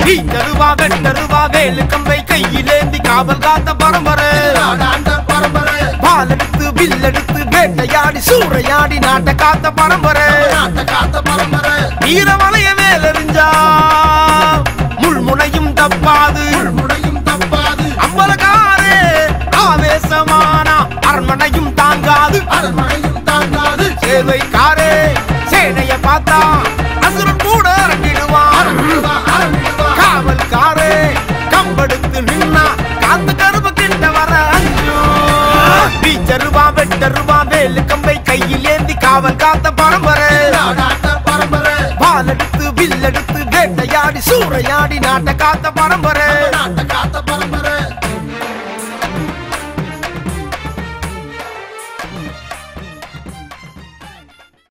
வீட்டருவா வெட்டருவா வேலு கம்பை கையிலேந்தி காவல் காத்த பரம்பரை நாடாண்ட பரம்பரை பாலெடுத்து வில்லெடுத்து வேட்டையாடி சூறையாடி நாட்டை காத்த பரம்பரை நாட்டை காத்த பரம்பரை வீரமலைய மேலெறிஞ்சா முள்முனையும் தப்பாது முனையும் தப்பாது அம்பலக்காரே ஆவேசமானா அரண்மனையும் தாங்காது அரண்மனையும் தாங்காது சேவைக்காரே சேனைய பார்த்தா அசுரன் கூட இறங்கிடுவான் அரண்மனைவா அரண்மனைவா காவல்காரே கம்பெடுத்து நின்னா காத்து கரும்பு கிட்ட வர வீச்சருவா வெட்டருவா வேலு கம்பை கையில் ஏந்தி காவல் காத்த பரம்பரை நாடாண்ட பரம்பரை பாலெடுத்து வில்லெடுத்து வேட்டையாடி சூறையாடி நாட்டை காத்த பரம்பரை